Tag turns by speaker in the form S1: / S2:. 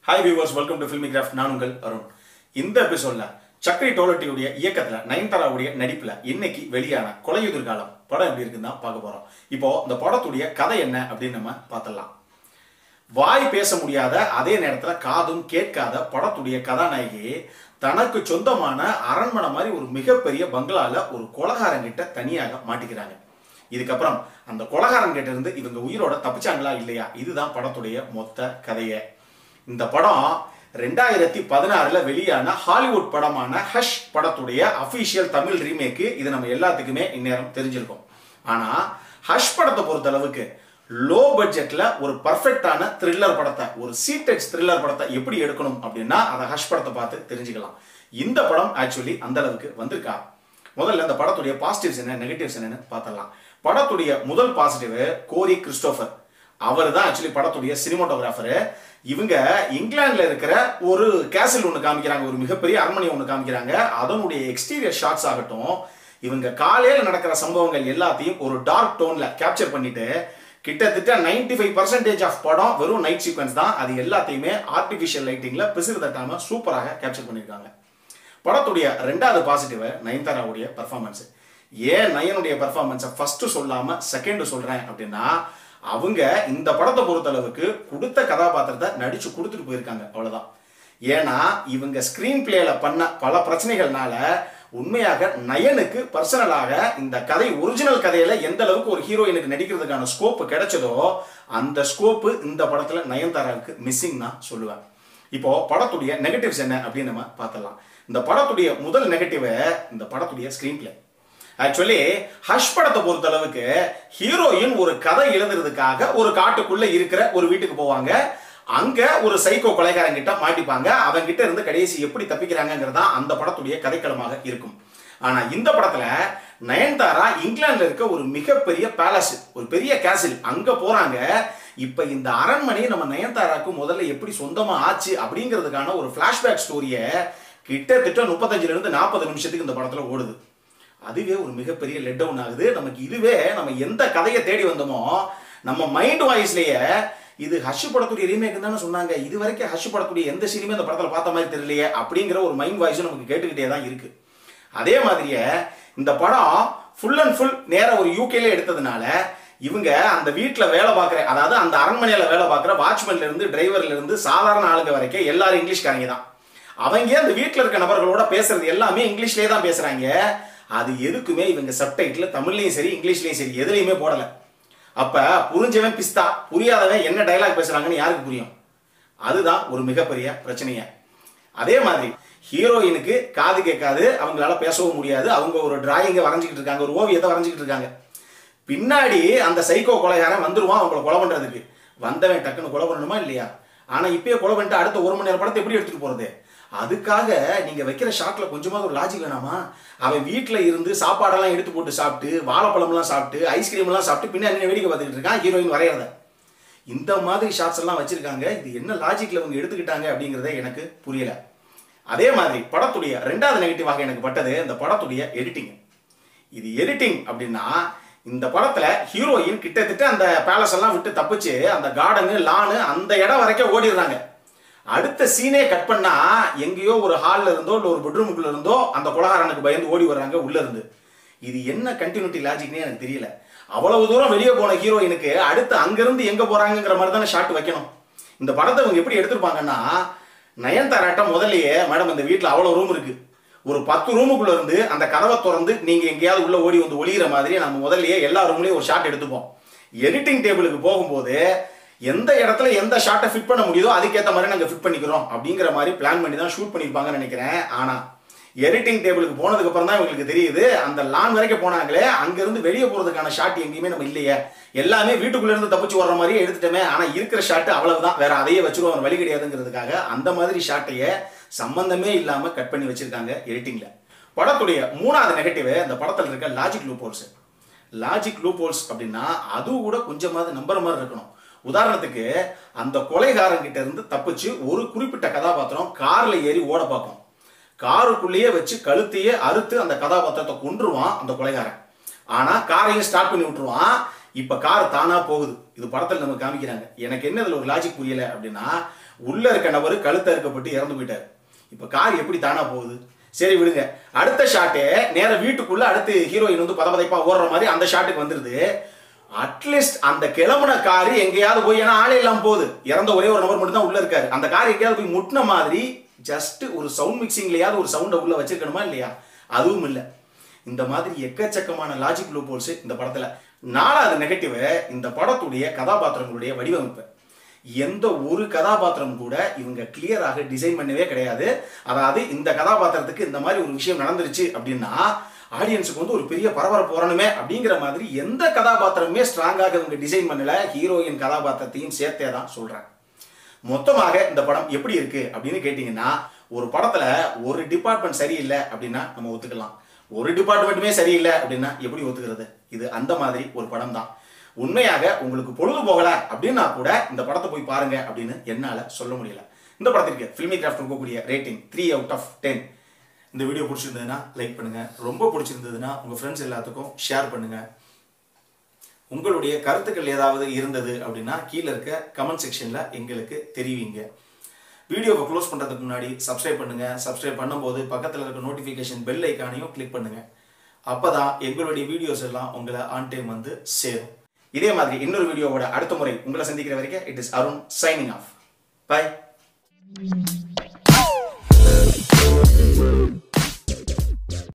S1: hi viewers welcome to Filmi Craft நான் உங்கள் அருண் இந்த எபிசோட்ல சக்கரை டோலட்டியுடைய இயக்கத்துல நயன்தாராவுடைய நடிப்புல இன்னைக்கு வெளியான கொலையுதிர் காலம் படம் எப்படி இருக்குன்னு தான் பார்க்க போறோம் இப்போ இந்த படத்துடைய கதை என்ன அப்படின்னு நம்ம பார்த்துடலாம் வாய் பேச முடியாத அதே நேரத்துல காதும் கேட்காத படத்துடைய கதாநாயகி தனக்கு சொந்தமான அரண்மனை மாதிரி ஒரு மிகப்பெரிய பங்களால ஒரு கொலகாரங்கிட்ட தனியாக மாட்டிக்கிறாங்க இதுக்கப்புறம் அந்த கொலகாரன் கிட்ட இருந்து இவங்க உயிரோட தப்பிச்சாங்களா இல்லையா இதுதான் படத்துடைய மொத்த கதையே இந்த படம் ரெண்டாயிரத்தி பதினாறுல வெளியான ஹாலிவுட் படமான ஹஷ் படத்துடைய அபிஷியல் தமிழ் ரீமேக்கு இது நம்ம எல்லாத்துக்குமே இந்நேரம் தெரிஞ்சிருக்கும் ஆனா ஹஷ் படத்தை பொறுத்த அளவுக்கு லோ பட்ஜெட்ல ஒரு பர்ஃபெக்டான த்ரில்லர் படத்தை ஒரு சீட்டெக்ஸ் த்ரில்லர் படத்தை எப்படி எடுக்கணும் அப்படின்னா அதை ஹஷ் படத்தை பார்த்து தெரிஞ்சுக்கலாம் இந்த படம் ஆக்சுவலி அந்த அளவுக்கு வந்திருக்கா முதல்ல இந்த படத்துடைய பாசிட்டிவ்ஸ் என்ன நெகட்டிவ்ஸ் என்னன்னு பார்த்தலாம் படத்துடைய முதல் பாசிட்டிவ் கோரி கிறிஸ்டோபர் அவர் தான் ஆக்சுவலி படத்துடைய சினிமாட்டோகிராஃபரு இவங்க இங்கிலாந்துல இருக்கிற ஒரு கேசல் ஒன்று காமிக்கிறாங்க ஒரு மிகப்பெரிய அரண்மனை ஒன்று காமிக்கிறாங்க அதனுடைய எக்ஸ்டீரியர் ஷாட்ஸ் ஆகட்டும் இவங்க காலையில் நடக்கிற சம்பவங்கள் எல்லாத்தையும் ஒரு டார்க் டோன்ல கேப்சர் பண்ணிட்டு கிட்டத்தட்ட நைன்டி ஃபைவ் பர்சன்டேஜ் ஆஃப் படம் வெறும் நைட் சீக்வன்ஸ் தான் அது எல்லாத்தையுமே ஆர்டிஃபிஷியல் லைட்டிங்ல பிசிறு தட்டாம சூப்பராக கேப்சர் பண்ணியிருக்காங்க படத்துடைய ரெண்டாவது பாசிட்டிவ் நயன்தாராவுடைய பர்ஃபார்மன்ஸ் ஏன் நயனுடைய பர்ஃபார்மன்ஸை ஃபர்ஸ்ட் சொல்லாம செகண்ட் சொல்றேன் அப்படின்னா அவங்க இந்த படத்தை பொறுத்தளவுக்கு கொடுத்த கதாபாத்திரத்தை நடிச்சு கொடுத்துட்டு போயிருக்காங்க அவ்வளவுதான் ஏன்னா இவங்க ஸ்கிரீன் பிளேல பண்ண பல பிரச்சனைகள்னால உண்மையாக நயனுக்கு பர்சனலாக இந்த கதை ஒரிஜினல் கதையில எந்த அளவுக்கு ஒரு ஹீரோயினுக்கு நடிக்கிறதுக்கான ஸ்கோப் கிடைச்சதோ அந்த ஸ்கோப்பு இந்த படத்துல நயன்தாராவுக்கு மிஸ்ஸிங் நான் சொல்லுவேன் இப்போ படத்துடைய நெகட்டிவ்ஸ் என்ன அப்படின்னு நம்ம பார்த்தலாம் இந்த படத்துடைய முதல் நெகட்டிவ் இந்த படத்துடைய ஸ்கிரீன் பிளே ஆக்சுவலி ஹஷ் படத்தை பொறுத்த அளவுக்கு ஹீரோயின் ஒரு கதை எழுதுறதுக்காக ஒரு காட்டுக்குள்ள இருக்கிற ஒரு வீட்டுக்கு போவாங்க அங்க ஒரு சைக்கோ கொலைகாரன் கிட்ட மாட்டிப்பாங்க அவங்க கிட்ட இருந்து கடைசி எப்படி தப்பிக்கிறாங்கிறதா அந்த படத்துடைய கதைக்களமாக இருக்கும் ஆனா இந்த படத்துல நயன்தாரா இங்கிலாந்துல இருக்க ஒரு மிகப்பெரிய பேலஸ் ஒரு பெரிய கேசில் அங்க போறாங்க இப்ப இந்த அரண்மனை நம்ம நயன்தாராக்கு முதல்ல எப்படி சொந்தமா ஆச்சு அப்படிங்கிறதுக்கான ஒரு பிளாஷ்பேக் ஸ்டோரியை கிட்டத்தட்ட முப்பத்தஞ்சுல இருந்து நாற்பது நிமிஷத்துக்கு இந்த படத்துல ஓடுது அதுவே ஒரு மிகப்பெரிய லெட் டவுன் ஆகுது நமக்கு இதுவே நம்ம எந்த கதையை தேடி வந்தோமோ நம்ம மைண்ட் வாய்ஸ்லயே இது ஹஷ் படத்துடைய ரீமேக் தானே சொன்னாங்க இது வரைக்கும் ஹஷ் படத்துடைய எந்த சீனுமே இந்த படத்தில் பார்த்த மாதிரி தெரியலையே அப்படிங்கிற ஒரு மைண்ட் வாய்ஸும் நமக்கு கேட்டுக்கிட்டே தான் இருக்கு அதே மாதிரியே இந்த படம் ஃபுல் அண்ட் ஃபுல் நேரம் ஒரு யூகேல எடுத்ததுனால இவங்க அந்த வீட்டில் வேலை பார்க்குற அதாவது அந்த அரண்மனையில் வேலை பார்க்குற வாட்ச்மேன்ல இருந்து டிரைவர்ல இருந்து சாதாரண ஆளுங்க வரைக்கும் எல்லாரும் இங்கிலீஷ்காரங்க தான் அவங்க அந்த வீட்டில் இருக்க நபர்களோட பேசுறது எல்லாமே இங்கிலீஷ்லேயே தான் பேசுறாங்க அது எதுக்குமே இவங்க சப்டைட்டில் தமிழ்லையும் சரி இங்கிலீஷ்லையும் சரி எதுலையுமே போடலை அப்ப புரிஞ்சவன் பிஸ்தா புரியாதவன் என்ன டைலாக் பேசுறாங்கன்னு யாருக்கு புரியும் அதுதான் ஒரு மிகப்பெரிய பிரச்சனைய அதே மாதிரி ஹீரோயினுக்கு காது கேட்காது அவங்களால பேசவும் முடியாது அவங்க ஒரு டிராயிங்கை வரைஞ்சிக்கிட்டு இருக்காங்க ஒரு ஓவியத்தை வரைஞ்சிக்கிட்டு இருக்காங்க பின்னாடி அந்த சைக்கோ கொலைகாரன் வந்துருவான் அவங்கள கொலை பண்றதுக்கு வந்தவன் டக்குன்னு கொலை பண்ணணுமா இல்லையா ஆனா இப்பயே கொலை பண்ணிட்டு அடுத்த ஒரு மணி நேரம் படத்தை எப்படி எடுத்துட்டு போறது அதுக்காக நீங்க வைக்கிற ஷாட்ல கொஞ்சமாவது ஒரு லாஜிக் வேணாமா அவன் வீட்டுல இருந்து சாப்பாடெல்லாம் எடுத்து போட்டு சாப்பிட்டு வாழைப்பழம்லாம் சாப்பிட்டு ஐஸ்கிரீம் எல்லாம் சாப்பிட்டு பின்னாடி வேடிக்கை பார்த்துக்கிட்டு இருக்கான் ஹீரோயின் வரையறத இந்த மாதிரி ஷாட்ஸ் எல்லாம் வச்சிருக்காங்க இது என்ன லாஜிக்ல அவங்க எடுத்துக்கிட்டாங்க அப்படிங்கறத எனக்கு புரியல அதே மாதிரி படத்துடைய ரெண்டாவது நெகட்டிவாக எனக்கு பட்டது இந்த படத்துடைய எடிட்டிங் இது எடிட்டிங் அப்படின்னா இந்த படத்துல ஹீரோயின் கிட்டத்தட்ட அந்த பேலஸ் எல்லாம் விட்டு தப்பிச்சு அந்த கார்டனு லானு அந்த இடம் வரைக்கும் ஓடிடுறாங்க அடுத்த சீனே கட் பண்ணா எங்கேயோ ஒரு ஹால்ல இருந்தோ இல்ல ஒரு பெட்ரூமுக்குள்ள இருந்தோ அந்த கொலகாரனுக்கு பயந்து ஓடி வர்றாங்க உள்ள இருந்து இது என்ன கண்டினியூட்டி லாஜிக்னே எனக்கு தெரியல அவ்வளவு தூரம் வெளியே போன ஹீரோயினுக்கு அடுத்து அங்கிருந்து எங்க போறாங்கிற மாதிரி தானே ஷாட் வைக்கணும் இந்த படத்தை இவங்க எப்படி எடுத்திருப்பாங்கன்னா நயன்தாராட்ட முதல்லயே மேடம் இந்த வீட்டில் அவ்வளோ ரூம் இருக்கு ஒரு பத்து ரூமுக்குள்ள இருந்து அந்த கதவை திறந்து நீங்க எங்கேயாவது உள்ள ஓடி வந்து ஒளிகிற மாதிரி நம்ம முதல்லயே எல்லா ரூம்லயும் ஒரு ஷாட் எடுத்துப்போம் எடிட்டிங் டேபிளுக்கு போகும்போது எந்த இடத்துல எந்த ஷாட்டை ஃபிட் பண்ண முடியுதோ அதுக்கேற்ற மாதிரி நாங்கள் ஃபிட் பண்ணிக்கிறோம் அப்படிங்கிற மாதிரி பிளான் பண்ணி தான் ஷூட் பண்ணியிருப்பாங்கன்னு நினைக்கிறேன் ஆனா எடிட்டிங் டேபிளுக்கு போனதுக்கு அப்புறம் தான் இவங்களுக்கு தெரியுது அந்த லான் வரைக்கும் போனாங்களே அங்கிருந்து வெளியே போறதுக்கான ஷாட் எங்கேயுமே நம்ம இல்லையே எல்லாமே வீட்டுக்குள்ள இருந்து தப்பிச்சு வர்ற மாதிரியே எடுத்துட்டோமே ஆனா இருக்கிற ஷாட் அவ்வளவுதான் வேற அதையே வச்சிருவோம் வழி கிடையாதுங்கிறதுக்காக அந்த மாதிரி ஷாட்டைய சம்பந்தமே இல்லாம கட் பண்ணி வச்சிருக்காங்க எடிட்டிங்ல படத்துடைய மூணாவது நெகட்டிவ் அந்த படத்துல இருக்க லாஜிக் லூப்போல்ஸ் லாஜிக் லூப்போல்ஸ் அப்படின்னா அது கூட கொஞ்சமாவது நம்புற மாதிரி இருக்கணும் உதாரணத்துக்கு அந்த கொலைகாரன் கிட்ட இருந்து தப்பிச்சு ஒரு குறிப்பிட்ட கதாபாத்திரம் கார்ல ஏறி ஓட பார்க்கும் காருக்குள்ளேயே வச்சு கழுத்தையே அறுத்து அந்த கதாபாத்திரத்தை கொன்றுவான் அந்த கொலைகாரன் ஆனா காரையும் ஸ்டார்ட் பண்ணி விட்டுருவான் இப்ப கார் தானா போகுது இது படத்துல நம்ம காமிக்கிறாங்க எனக்கு என்ன இதுல ஒரு லாஜிக் புரியல அப்படின்னா உள்ள இருக்க நபர் கழுத்த அறுக்கப்பட்டு இறந்து போயிட்டார் இப்ப கார் எப்படி தானா போகுது சரி விடுங்க அடுத்த ஷாட்டே நேர வீட்டுக்குள்ள அடுத்து ஹீரோயின் வந்து பதபதைப்பா ஓடுற மாதிரி அந்த ஷாட்டுக்கு வந்துருது அட்லீஸ்ட் அந்த கிளம்புன காரு எங்கேயாவது போய் ஏன்னா ஆளே இல்லாம போகுது இறந்த ஒரே ஒரு நபர் மட்டும் தான் உள்ள இருக்காரு அந்த கார் எங்கேயாவது போய் முட்டின மாதிரி ஜஸ்ட் ஒரு சவுண்ட் மிக்சிங்லயாவது ஒரு சவுண்டை உள்ள வச்சிருக்கணுமா இல்லையா அதுவும் இல்லை இந்த மாதிரி எக்கச்சக்கமான லாஜிக் லூப்போல்ஸ் இந்த படத்துல நாலாவது நெகட்டிவ் இந்த படத்துடைய கதாபாத்திரங்களுடைய வடிவமைப்பு எந்த ஒரு கதாபாத்திரம் கூட இவங்க கிளியராக டிசைன் பண்ணவே கிடையாது அதாவது இந்த கதாபாத்திரத்துக்கு இந்த மாதிரி ஒரு விஷயம் நடந்துருச்சு அப்படின்னா ஆடியன்ஸுக்கு வந்து ஒரு பெரிய பரபரப்பு வரணுமே அப்படிங்கிற மாதிரி எந்த கதாபாத்திரமே ஸ்ட்ராங்காக இவங்க டிசைன் பண்ணல ஹீரோயின் கதாபாத்திரத்தையும் சேர்த்தே தான் சொல்றேன் மொத்தமாக இந்த படம் எப்படி இருக்கு அப்படின்னு கேட்டிங்கன்னா ஒரு படத்துல ஒரு டிபார்ட்மெண்ட் சரியில்லை அப்படின்னா நம்ம ஒத்துக்கலாம் ஒரு டிபார்ட்மெண்ட்டுமே சரியில்லை அப்படின்னா எப்படி ஒத்துக்கிறது இது அந்த மாதிரி ஒரு படம் தான் உண்மையாக உங்களுக்கு பொழுது போகல அப்படின்னா கூட இந்த படத்தை போய் பாருங்க அப்படின்னு என்னால சொல்ல முடியல இந்த படத்திற்கு ஃபில்மி கிராஃப்ட் இருக்கக்கூடிய rating three out of ten இந்த வீடியோ பிடிச்சிருந்ததுன்னா லைக் பண்ணுங்க ரொம்ப பிடிச்சிருந்ததுன்னா உங்க ஃப்ரெண்ட்ஸ் எல்லாத்துக்கும் ஷேர் பண்ணுங்க உங்களுடைய கருத்துக்கள் ஏதாவது இருந்தது அப்படின்னா கீழே இருக்க கமெண்ட் செக்ஷன்ல எங்களுக்கு தெரிவிங்க வீடியோவை க்ளோஸ் பண்றதுக்கு முன்னாடி சப்ஸ்கிரைப் பண்ணுங்க சப்ஸ்கிரைப் பண்ணும்போது பக்கத்தில் இருக்க நோட்டிஃபிகேஷன் பெல் ஐக்கானையும் கிளிக் பண்ணுங்க அப்பதான் எங்களுடைய வீடியோஸ் எல்லாம் உங்களை ஆன் டைம் வந்து சேரும் இதே மாதிரி இன்னொரு வீடியோவோட அடுத்த முறை உங்களை சந்திக்கிற வரைக்கும் it is Arun signing off by